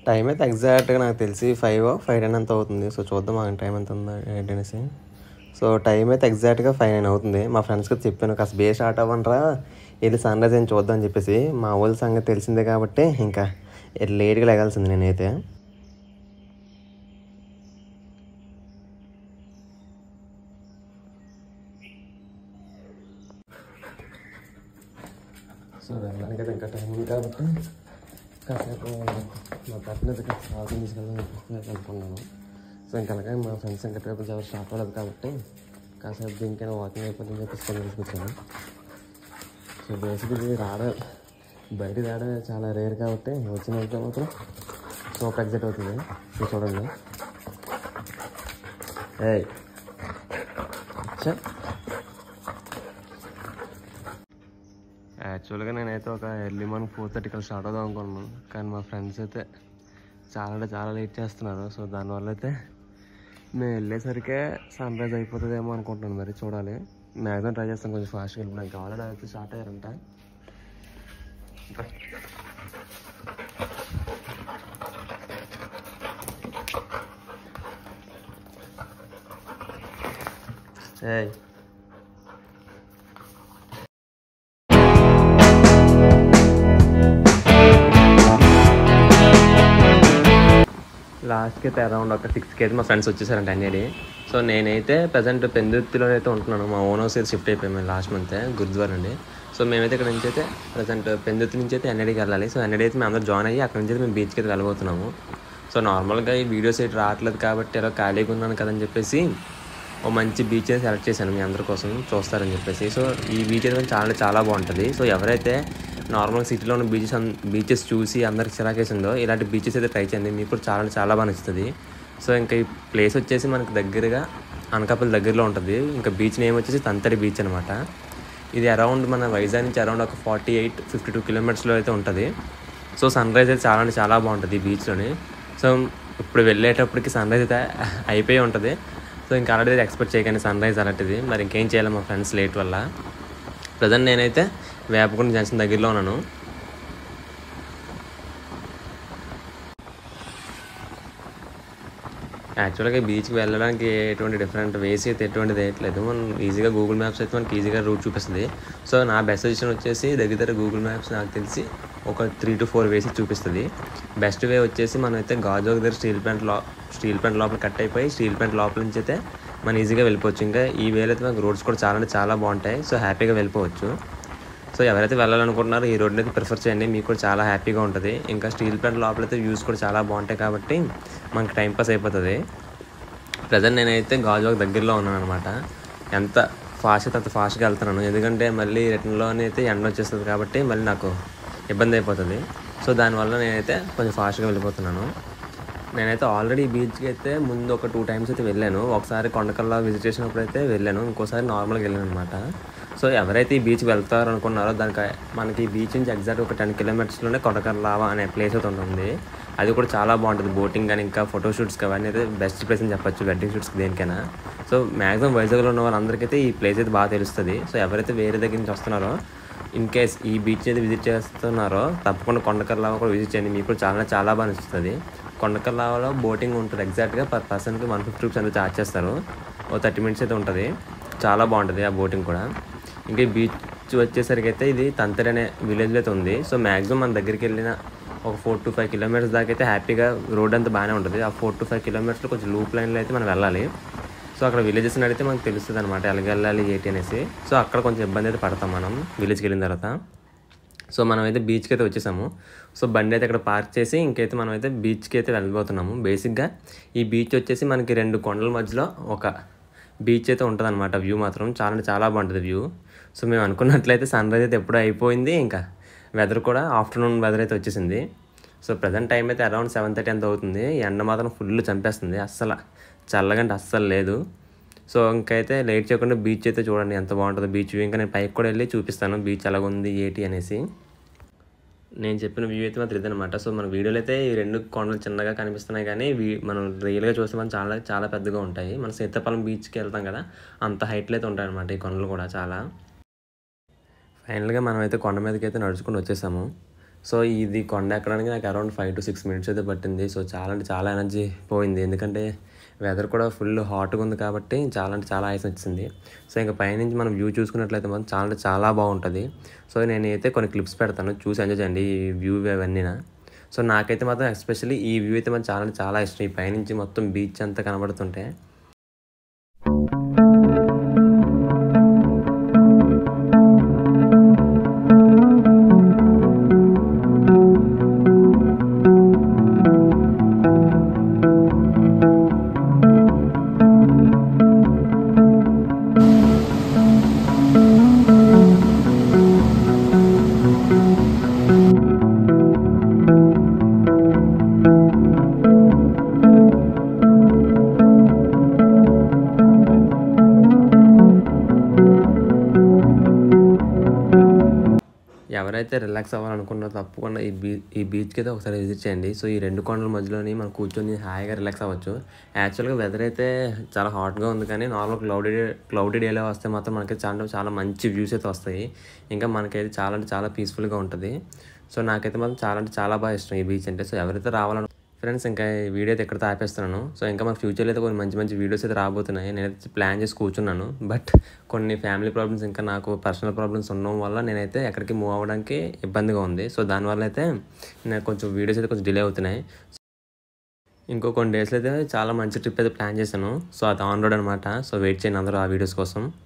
time అయితే ఎగ్జాక్ట్గా నాకు తెలిసి ఫైవ్ ఫైవ్ టెన్ ఎంత అవుతుంది సో చూద్దాం ఆ టైం ఎంత ఉందో ఏంటి అనేసి సో టైం అయితే ఎగ్జాక్ట్గా ఫైవ్ నైన్ అవుతుంది మా ఫ్రెండ్స్కి చెప్పాను కాస్త బే స్టార్ట్ అవ్వనరా వెళ్ళి సన్ రైజ్ అని చూద్దాం అని చెప్పేసి మా వాళ్ళ సంగతి తెలిసిందే కాబట్టి ఇంకా లేట్గా లేగాల్సింది నేనైతే సో వెళ్ళడానికి అయితే ఇంకా టైం ఉంది కాబట్టి కాసేపు మా పట్టిన షాపింగ్ తీసుకెళ్ళాలని చెప్పేసి అనుకున్నాను సో ఇంకా అలాగే మా ఫ్రెండ్స్ ఇంకా ట్రిప్ ఎవరు స్టార్ట్ అవ్వలేదు కాబట్టి కాసేపు దీనికైనా వాకింగ్ అయిపోతుందని చెప్పేసి కింద తీసుకొచ్చాను సో బేసిక్గా రావడం బయట రావడం చాలా రేర్ కాబట్టి వచ్చిన వెళ్తే మాత్రం సూపర్ ఎగ్జైట్ అవుతుంది సో చూడండి ఏయ్ అచ్చా యాక్చువల్గా నేనైతే ఒక ఎర్లీ మార్నింగ్ ఫోర్ థర్టీకి స్టార్ట్ అవుదాం అనుకున్నాను కానీ మా ఫ్రెండ్స్ అయితే చాలా అంటే చాలా లేట్ చేస్తున్నారు సో దానివల్ల అయితే మేము వెళ్ళేసరికి సన్ రైజ్ అయిపోతుందేమో అనుకుంటున్నాను మరి చూడాలి మ్యాక్సిమం ట్రై చేస్తాను కొంచెం ఫాస్ట్గా వెళ్ళిపోవడానికి ఆల్రెడీ అయితే స్టార్ట్ అయ్యారంట ఏయ్ లాస్ట్కి అయితే అరౌండ్ ఒక సిక్స్కి అయితే మా ఫ్రెండ్స్ వచ్చేసారంట అన్నిటి సో నేనైతే ప్రజెంట్ పెందుర్తిలో అయితే ఉంటున్నాను మా ఓన్ హౌస్ అయితే షిఫ్ట్ అయిపోయాము లాస్ట్ మంత్ గురుద్వార్ అండి సో మేమైతే ఇక్కడ నుంచి అయితే ప్రజెంట్ పెందుర్తి నుంచి అయితే ఎన్ఐడికి వెళ్ళాలి సో ఎన్ఐడి అయితే మేము అందరూ జాయిన్ అయ్యి అక్కడ నుంచి అయితే మేము బీచ్కి అయితే వెళ్ళబోతున్నాము సో నార్మల్గా ఈ వీడియోస్ అయితే రావట్లేదు కాబట్టి ఎలా ఖాళీగా ఉన్నాను కదని చెప్పేసి ఓ మంచి బీచ్ అయితే సెలెక్ట్ చేశాను మీ అందరి కోసం చూస్తారని చెప్పేసి సో ఈ బీచ్ అయితే చాలా చాలా బాగుంటుంది సో ఎవరైతే నార్మల్ సిటీలో ఉన్న బీచెస్ బీచెస్ చూసి అందరికి చిరాకేసిందో ఇలాంటి బీచెస్ అయితే ట్రై చేయండి మీకు కూడా చాలా చాలా బాగా నచ్చుతుంది సో ఇంకా ఈ ప్లేస్ వచ్చేసి మనకు దగ్గరగా అనకాపల్లి దగ్గరలో ఉంటుంది ఇంకా బీచ్ నేమ్ వచ్చేసి తంతడి బీచ్ అనమాట ఇది అరౌండ్ మన వైజాగ్ నుంచి అరౌండ్ ఒక ఫార్టీ ఎయిట్ ఫిఫ్టీ టూ కిలోమీటర్స్లో అయితే ఉంటుంది సో సన్ రైజ్ అయితే చాలా అంటే చాలా బాగుంటుంది ఈ బీచ్లోని సో ఇప్పుడు వెళ్ళేటప్పటికి సన్ రైజ్ అయితే అయిపోయి ఉంటుంది సో ఇంకా అలాంటిది ఎక్స్పెక్ట్ చేయకండి సన్ రైజ్ అలాంటిది మరి ఇంకేం చేయాలి మా ఫ్రెండ్స్ లేట్ వల్ల ప్రజెంట్ నేనైతే వేపకొండ జంక్షన్ దగ్గరలో ఉన్నాను యాక్చువల్గా బీచ్కి వెళ్ళడానికి ఎటువంటి డిఫరెంట్ వేస్ అయితే ఎటువంటిది వేయట్లేదు మనం ఈజీగా గూగుల్ మ్యాప్స్ అయితే మనకి ఈజీగా రూట్ చూపిస్తుంది సో నా బెస్ట్ సజెషన్ వచ్చేసి దగ్గర దగ్గర గూగుల్ మ్యాప్స్ నాకు తెలిసి ఒక త్రీ టు ఫోర్ వేసి చూపిస్తుంది బెస్ట్ వే వచ్చేసి మనం అయితే గాజు దగ్గర స్టీల్ ప్లాంట్ లో స్టీల్ ప్లాంట్ లోపల కట్ అయిపోయి స్టీల్ ప్లాంట్ లోపల నుంచి అయితే మనం ఈజీగా వెళ్ళిపోవచ్చు ఇంకా ఈ వేలో అయితే మనకు రోడ్స్ కూడా చాలా అంటే చాలా బాగుంటాయి సో హ్యాపీగా వెళ్ళిపోవచ్చు సో ఎవరైతే వెళ్ళాలనుకుంటున్నారో ఈ రోడ్ని అయితే ప్రిఫర్ చేయండి మీకు కూడా చాలా హ్యాపీగా ఉంటుంది ఇంకా స్టీల్ ప్లాంట్ లోపల అయితే వ్యూస్ కూడా చాలా బాగుంటాయి కాబట్టి మనకి టైం పాస్ అయిపోతుంది ప్రజెంట్ నేనైతే గాజువాక్ దగ్గరలో ఉన్నాను అనమాట ఎంత ఫాస్ట్ అయితే అంత ఫాస్ట్గా వెళ్తున్నాను ఎందుకంటే మళ్ళీ రిటర్న్లోనే అయితే ఎండ వచ్చేస్తుంది కాబట్టి మళ్ళీ నాకు ఇబ్బంది అయిపోతుంది సో దానివల్ల నేనైతే కొంచెం ఫాస్ట్గా వెళ్ళిపోతున్నాను నేనైతే ఆల్రెడీ బీచ్కి అయితే ముందు ఒక టూ టైమ్స్ అయితే వెళ్ళాను ఒకసారి కొండకల్లా విజిట్ చేసినప్పుడు అయితే వెళ్ళాను ఇంకోసారి నార్మల్గా వెళ్ళాను అనమాట సో ఎవరైతే ఈ బీచ్కి వెళ్తారో అనుకున్నారో దానికి మనకి ఈ బీచ్ నుంచి ఎగ్జాక్ట్ ఒక టెన్ కిలోమీటర్స్లోనే కొండకల్లావా అనే ప్లేస్ అయితే ఉంటుంది అది కూడా చాలా బాగుంటుంది బోటింగ్ కానీ ఇంకా ఫోటో షూట్స్కి అవన్నీ అయితే బెస్ట్ ప్లేస్ అని చెప్పొచ్చు వెడ్డింగ్ షూట్స్కి దేనికైనా సో మ్యాక్సిమం వైజాగ్లో ఉన్న వాళ్ళందరికీ ఈ ప్లేస్ అయితే బాగా తెలుస్తుంది సో ఎవరైతే వేరే దగ్గర నుంచి వస్తున్నారో ఇన్ కేస్ ఈ బీచ్ అయితే విజిట్ చేస్తున్నారో తప్పకుండా కొండకల్లావా కూడా విజిట్ చేయండి మీకు కూడా చాలా చాలా బాగా నచ్చుతుంది కొండకల్లావలో బోటింగ్ ఉంటుంది ఎగ్జాక్ట్గా పర్ పర్సన్కి వన్ ఫిఫ్టీ రూపీస్ అనేది ఛార్జ్ చేస్తారు ఓ థర్టీ మినిట్స్ అయితే ఉంటుంది చాలా బాగుంటుంది ఆ బోటింగ్ కూడా ఇంకా ఈ బీచ్ వచ్చేసరికి అయితే ఇది తంతరి అనే విలేజ్లో అయితే ఉంది సో మ్యాక్సిమం మన దగ్గరికి వెళ్ళిన ఒక ఫోర్ టు ఫైవ్ కిలోమీటర్స్ దాకా అయితే హ్యాపీగా రోడ్ అంతా బాగానే ఉంటుంది ఆ ఫోర్ టు ఫైవ్ కిలోమీటర్స్లో కొంచెం లూప్ లైన్లో అయితే మనం వెళ్ళాలి సో అక్కడ విలేజెస్ అడిగితే మనకు తెలుస్తుంది అనమాట ఎలాగ వెళ్ళాలి ఏంటి అనేసి సో అక్కడ కొంచెం ఇబ్బంది అయితే పడతాం మనం విలేజ్కి వెళ్ళిన తర్వాత సో మనం అయితే బీచ్కి అయితే వచ్చేసాము సో బండి అయితే అక్కడ పార్క్ చేసి ఇంకైతే మనం అయితే బీచ్కి అయితే వెళ్ళిపోతున్నాము బేసిక్గా ఈ బీచ్ వచ్చేసి మనకి రెండు కొండల మధ్యలో ఒక బీచ్ అయితే ఉంటుంది అనమాట వ్యూ మాత్రం చాలా అంటే చాలా బాగుంటుంది వ్యూ సో మేము అనుకున్నట్లయితే సన్ రైజ్ అయితే ఎప్పుడూ అయిపోయింది ఇంకా వెదర్ కూడా ఆఫ్టర్నూన్ వెదర్ అయితే వచ్చేసింది సో ప్రజెంట్ టైం అయితే అరౌండ్ సెవెన్ థర్టీ అంత అవుతుంది ఎండ మాత్రం ఫుల్ చంపేస్తుంది అస్సలు చల్లగంటే అస్సలు లేదు సో ఇంకైతే లేట్ చేయకుండా బీచ్ అయితే చూడండి ఎంత బాగుంటుందో బీచ్ వ్యూ ఇంకా నేను పైకి కూడా వెళ్ళి చూపిస్తాను బీచ్ ఎలాగుంది ఏంటి అనేసి నేను చెప్పిన వ్యూ అయితే మాత్రం ఇదనమాట సో మన వీడియోలో అయితే ఈ రెండు కొండలు చిన్నగా కనిపిస్తున్నాయి కానీ వీ- మనం రియల్గా చూస్తే మనం చాలా చాలా పెద్దగా ఉంటాయి మన సీతాఫలం బీచ్కి వెళ్తాం కదా అంత హైట్లో అయితే ఉంటాయి అనమాట ఈ కొండలు కూడా చాలా ఫైనల్గా మనం అయితే కొండ మీదకి అయితే నడుచుకుని వచ్చేసాము సో ఇది కొండ ఎక్కడానికి నాకు around five to six minutes అయితే పట్టింది సో చాలా అంటే చాలా ఎనర్జీ పోయింది ఎందుకంటే వెదర్ కూడా ఫుల్ హాట్గా ఉంది కాబట్టి చాలా అంటే చాలా ఆయాసం వచ్చింది సో ఇంకా పైనుంచి మనం వ్యూ చూసుకున్నట్లయితే మాత్రం చాలా అంటే చాలా బాగుంటుంది సో నేనైతే కొన్ని క్లిప్స్ పెడతాను చూసి ఎంజాయ్ చేయండి ఈ వ్యూ అవన్నీ సో నాకైతే మాత్రం ఎస్పెషల్లీ ఈ వ్యూ అయితే మాత్రం చాలా అంటే చాలా ఇష్టం ఈ పైనుంచి మొత్తం బీచ్ అంతా కనబడుతుంటే ఎవరైతే రిలాక్స్ అవ్వాలనుకున్నారో తప్పకుండా ఈ బీ ఈ బీచ్కి అయితే ఒకసారి విజిట్ చేయండి సో ఈ రెండు కొండల మధ్యలోని మనం కూర్చొని హాయిగా రిలాక్స్ అవ్వచ్చు యాక్చువల్గా వెదర్ అయితే చాలా హాట్గా ఉంది కానీ నార్మల్ క్లౌడీ క్లౌడీ డేలో వస్తే మాత్రం మనకి చాలా చాలా మంచి వ్యూస్ అయితే వస్తాయి ఇంకా మనకైతే చాలా అంటే చాలా పీస్ఫుల్గా ఉంటుంది సో నాకైతే మాత్రం చాలా అంటే చాలా బాగా ఇష్టం ఈ బీచ్ అంటే సో ఎవరైతే రావాలను ఫ్రెండ్స్ ఇంకా ఈ వీడియో అయితే ఎక్కడ ఆపేస్తున్నాను సో ఇంకా మన ఫ్యూచర్లో అయితే కొన్ని మంచి మంచి వీడియోస్ అయితే రాబోతున్నాయి నేనైతే ప్లాన్ చేసి కూర్చున్నాను బట్ కొన్ని ఫ్యామిలీ ప్రాబ్లమ్స్ ఇంకా నాకు పర్సనల్ ప్రాబ్లమ్స్ ఉండడం వల్ల నేనైతే ఎక్కడికి మూవ్ అవ్వడానికి ఇబ్బందిగా ఉంది సో దానివల్ల అయితే నాకు కొంచెం వీడియోస్ అయితే కొంచెం డిలే అవుతున్నాయి ఇంకో కొన్ని డేస్లో అయితే చాలా మంచి ట్రిప్ అయితే ప్లాన్ చేశాను సో అది ఆన్ రోడ్ అనమాట సో వెయిట్ చేయండి అందరూ ఆ వీడియోస్ కోసం